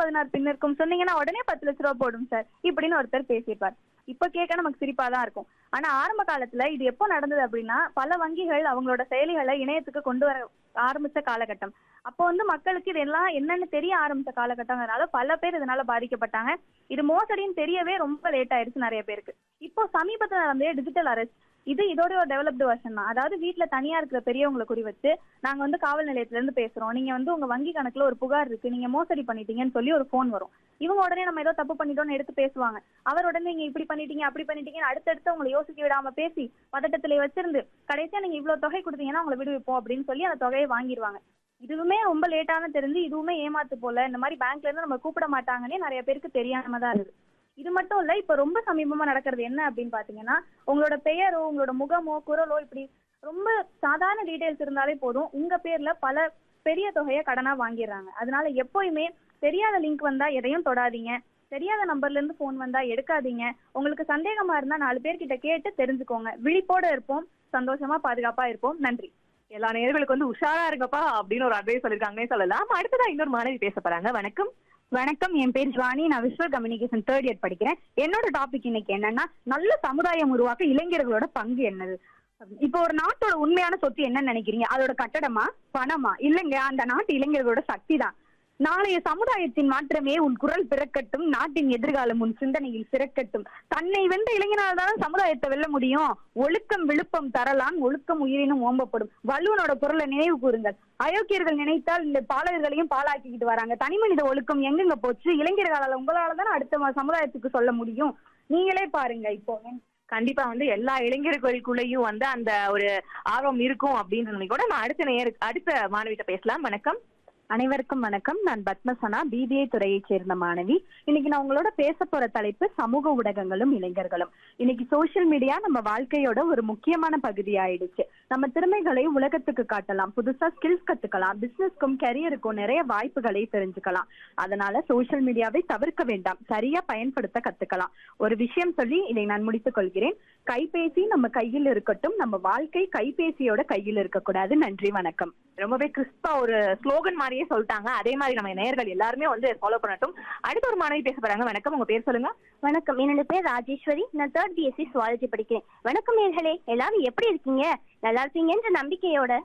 பதினாறு பின் இருக்கும் சொன்னீங்கன்னா உடனே பத்து லட்ச ரூபா போடும் சார் இப்படின்னு ஒருத்தர் பேசியிருப்பார் இப்ப கேட்க நமக்கு சிரிப்பா தான் இருக்கும் ஆனா ஆரம்ப காலத்துல இது எப்போ நடந்தது அப்படின்னா பல வங்கிகள் அவங்களோட செயலிகளை இணையத்துக்கு கொண்டு வர ஆரம்பிச்ச காலகட்டம் அப்போ வந்து மக்களுக்கு இதெல்லாம் என்னன்னு தெரிய ஆரம்பிச்ச காலகட்டங்கிறனால பல பேர் இதனால பாதிக்கப்பட்டாங்க இது மோசடின்னு தெரியவே ரொம்ப லேட் ஆயிருச்சு நிறைய பேருக்கு இப்போ சமீபத்துல நடந்த டிஜிட்டல் அரெஸ்ட் இது இதோட ஒரு டெவலப்டு வெர்ஷன் தான் அதாவது வீட்ல தனியா இருக்கிற பெரியவங்களை குறி வச்சு நாங்க வந்து காவல் நிலையத்துல இருந்து பேசுறோம் நீங்க வந்து உங்க வங்கி கணக்குல ஒரு புகார் இருக்கு நீங்க மோசடி பண்ணிட்டீங்கன்னு சொல்லி ஒரு ஃபோன் வரும் இவங்க உடனே நம்ம ஏதோ தப்பு பண்ணிட்டோம்னு எடுத்து பேசுவாங்க அவர் உடனே நீங்க இப்படி பண்ணிட்டீங்க அப்படி பண்ணிட்டீங்கன்னு அடுத்தடுத்து உங்களை யோசிக்க விடாம பேசி பதட்டத்திலே வச்சிருந்து கடைசியா நீங்க இவ்வளவு தொகை கொடுத்தீங்கன்னா உங்களை விடுவிப்போம் அப்படின்னு சொல்லி அந்த தொகையை வாங்கிடுவாங்க இதுவுமே ரொம்ப லேட்டான தெரிஞ்சு இதுவுமே ஏமாத்து போல இந்த மாதிரி பேங்க்ல இருந்து நம்ம கூப்பிட மாட்டாங்கன்னே நிறைய பேருக்கு தெரியாம தான் இருக்கு இது மட்டும் இல்ல இப்ப ரொம்ப சமீபமா நடக்கிறது என்ன அப்படின்னு பாத்தீங்கன்னா உங்களோட பெயரோ உங்களோட முகமோ குரலோ இப்படி ரொம்ப சாதாரண டீடைல்ஸ் இருந்தாலே போதும் உங்க பேர்ல பல பெரிய தொகையை கடனா வாங்கிடுறாங்க அதனால எப்போயுமே தெரியாத லிங்க் வந்தா எதையும் தொடாதீங்க தெரியாத நம்பர்ல இருந்து போன் வந்தா எடுக்காதீங்க உங்களுக்கு சந்தேகமா இருந்தா நாலு பேர்கிட்ட கேட்டு தெரிஞ்சுக்கோங்க விழிப்போட இருப்போம் சந்தோஷமா பாதுகாப்பா இருப்போம் நன்றி எல்லா நேர்களுக்கு வந்து உஷாரா இருங்கப்பா அப்படின்னு ஒரு அட்வைஸ் சொல்லிருக்காங்கன்னே சொல்லலாம் அடுத்ததா இன்னொரு மாணவி பேச போறாங்க வணக்கம் வணக்கம் என் பேர் ஜுவானி நான் விஷுவல் கம்யூனிகேஷன் தேர்ட் இயர் படிக்கிறேன் என்னோட டாபிக் இன்னைக்கு என்னன்னா நல்ல சமுதாயம் உருவாக்க இளைஞர்களோட பங்கு என்னது இப்போ ஒரு நாட்டோட உண்மையான சொத்து என்னன்னு நினைக்கிறீங்க அதோட கட்டடமா பணமா இல்லைங்க அந்த நாட்டு இளைஞர்களோட சக்தி தான் நாளைய சமுதாயத்தின் மாற்றமே உன் குரல் பிறக்கட்டும் நாட்டின் எதிர்காலம் உன் சிந்தனையில் சிறக்கட்டும் தன்னை வென்ற இளைஞனால் தான் சமுதாயத்தை வெல்ல முடியும் ஒழுக்கம் விழுப்பம் தரலான் ஒழுக்கம் உயிரினும் ஓம்பப்படும் வள்ளுவனோட குரலை நினைவு கூறுங்கள் அயோக்கியர்கள் நினைத்தால் இந்த பாலகர்களையும் பாலாக்கிக்கிட்டு வராங்க தனி மனித ஒழுக்கம் எங்கெங்க போச்சு இளைஞர்களால உங்களால தானே அடுத்த ம- சமுதாயத்துக்கு சொல்ல முடியும் நீங்களே பாருங்க இப்போ கண்டிப்பா வந்து எல்லா இளைஞர்களுக்குள்ளேயும் வந்து அந்த ஒரு ஆர்வம் இருக்கும் அப்படின்னு கூட நான் அடுத்த நேர் அடுத்த மாணவிட்ட பேசலாம் வணக்கம் அனைவருக்கும் வணக்கம் நான் பத்மசனா பிபிஏ துறையைச் சேர்ந்த மாணவி இன்னைக்கு நான் உங்களோட பேச போற தலைப்பு சமூக ஊடகங்களும் இளைஞர்களும் இன்னைக்கு சோஷியல் மீடியா நம்ம வாழ்க்கையோட ஒரு முக்கியமான பகுதி ஆயிடுச்சு நம்ம திறமைகளை உலகத்துக்கு காட்டலாம் புதுசா ஸ்கில்ஸ் கத்துக்கலாம் பிசினஸ்க்கும் கெரியருக்கும் நிறைய வாய்ப்புகளை தெரிஞ்சுக்கலாம் அதனால சோஷியல் மீடியாவை தவிர்க்க வேண்டாம் சரியா பயன்படுத்த கத்துக்கலாம் ஒரு விஷயம் சொல்லி இதை நான் முடித்துக் கொள்கிறேன் கைபேசி நம்ம கையில் இருக்கட்டும் நம்ம வாழ்க்கை கைபேசியோட கையில் இருக்கக்கூடாது நன்றி வணக்கம் ரொம்பவே கிறிஸ்பா ஒரு ஸ்லோகன் மாதிரியே சொல்லிட்டாங்க அதே மாதிரி நம்ம நேயர்கள் எல்லாருமே வந்து ஃபாலோ பண்ணட்டும் அடுத்த ஒரு மாணவி பேச போறாங்க வணக்கம் உங்க பேர் சொல்லுங்க வணக்கம் என்னோட பேர் ராஜேஸ்வரி நான் தேர்ட் பிஎஸ்சி சுவாலஜி படிக்கிறேன் வணக்கம் நேர்களே எல்லாரும் எப்படி இருக்கீங்க நல்லா இருக்கீங்கன்ற நம்பிக்கையோட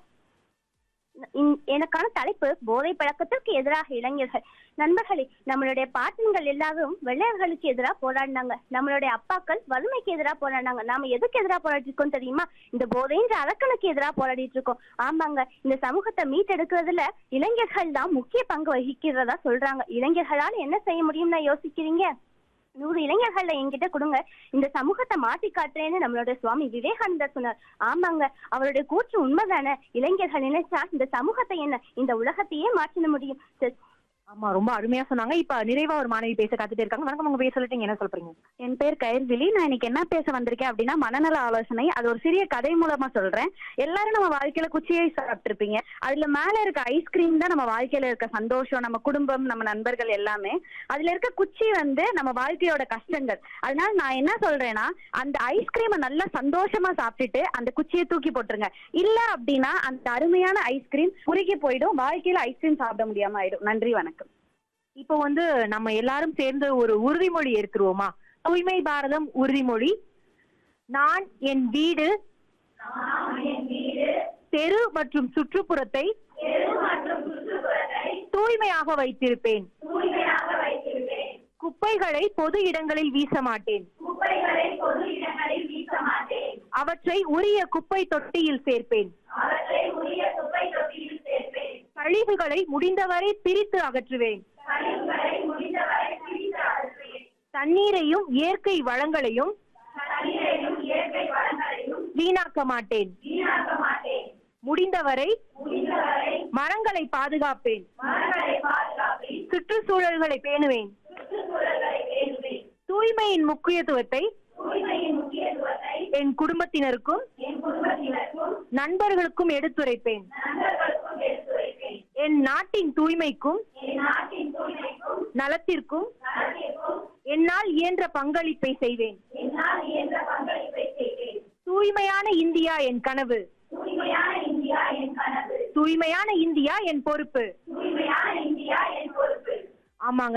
இன்- எனக்கான தலைப்பு போதை பழக்கத்திற்கு எதிராக இளைஞர்கள் நண்பர்களே நம்மளுடைய பாட்டன்கள் எல்லாரும் வெள்ளையர்களுக்கு எதிராக போராடினாங்க நம்மளுடைய அப்பாக்கள் வறுமைக்கு எதிராக போராடினாங்க நாம எதுக்கு எதிராக போராடிட்டு இருக்கோம் தெரியுமா இந்த போதைன்ற அரக்கனுக்கு எதிராக போராடிட்டு இருக்கோம் ஆமாங்க இந்த சமூகத்தை மீட்டெடுக்கிறதுல இளைஞர்கள் தான் முக்கிய பங்கு வகிக்கிறதா சொல்றாங்க இளைஞர்களால் என்ன செய்ய முடியும்னு யோசிக்கிறீங்க நூறு இளைஞர்கள்ல என்கிட்ட கொடுங்க இந்த சமூகத்தை மாத்தி காட்டுறேன்னு நம்மளோட சுவாமி விவேகானந்தர் சொன்னார் ஆமாங்க அவருடைய கூற்று உண்மைதானே இளைஞர்கள் நினைச்சா இந்த சமூகத்தை என்ன இந்த உலகத்தையே மாற்றிட முடியும் சரி, ஆமா ரொம்ப அருமையா சொன்னாங்க இப்ப நிறைவா ஒரு மாணவி பேச காத்துட்டே இருக்காங்க வணக்கம் உங்க பேர் சொல்லிட்டீங்க என்ன சொல்றீங்க என் பேர் கயல்விழி நான் இன்னைக்கு என்ன பேச வந்திருக்கேன் அப்படின்னா மனநல ஆலோசனை அது ஒரு சிறிய கதை மூலமா சொல்றேன் எல்லாரும் நம்ம வாழ்க்கையில குச்சியை சாப்பிட்டிருப்பீங்க அதுல மேல இருக்க ஐஸ்கிரீம் தான் நம்ம வாழ்க்கையில இருக்க சந்தோஷம் நம்ம குடும்பம் நம்ம நண்பர்கள் எல்லாமே அதுல இருக்க குச்சி வந்து நம்ம வாழ்க்கையோட கஷ்டங்கள் அதனால நான் என்ன சொல்றேன்னா அந்த ஐஸ்கிரீமை நல்லா சந்தோஷமா சாப்பிட்டுட்டு அந்த குச்சியை தூக்கி போட்டுருங்க இல்ல அப்படின்னா அந்த அருமையான ஐஸ்கிரீம் குறுகி போயிடும் வாழ்க்கையில ஐஸ்கிரீம் சாப்பிட முடியாம ஆயிடும் நன்றி வணக்கம் இப்போ வந்து நம்ம எல்லாரும் சேர்ந்து ஒரு உறுதிமொழி ஏற்றுருவோமா தூய்மை பாரதம் உறுதிமொழி நான் என் வீடு தெரு மற்றும் சுற்றுப்புறத்தை தூய்மையாக வைத்திருப்பேன் குப்பைகளை பொது இடங்களில் வீச மாட்டேன் அவற்றை உரிய குப்பை தொட்டியில் சேர்ப்பேன் கழிவுகளை முடிந்தவரை பிரித்து அகற்றுவேன் தண்ணீரையும் இயற்கை வளங்களையும் வீணாக்க மாட்டேன் முடிந்தவரை மரங்களை பாதுகாப்பேன் சுற்றுச்சூழல்களை பேணுவேன் தூய்மையின் முக்கியத்துவத்தை என் குடும்பத்தினருக்கும் நண்பர்களுக்கும் எடுத்துரைப்பேன் என் நாட்டின் தூய்மைக்கும் நலத்திற்கும் என்னால் இயன்ற பங்களிப்பை செய்வேன் தூய்மையான இந்தியா என் கனவு தூய்மையான இந்தியா என் பொறுப்பு ஆமாங்க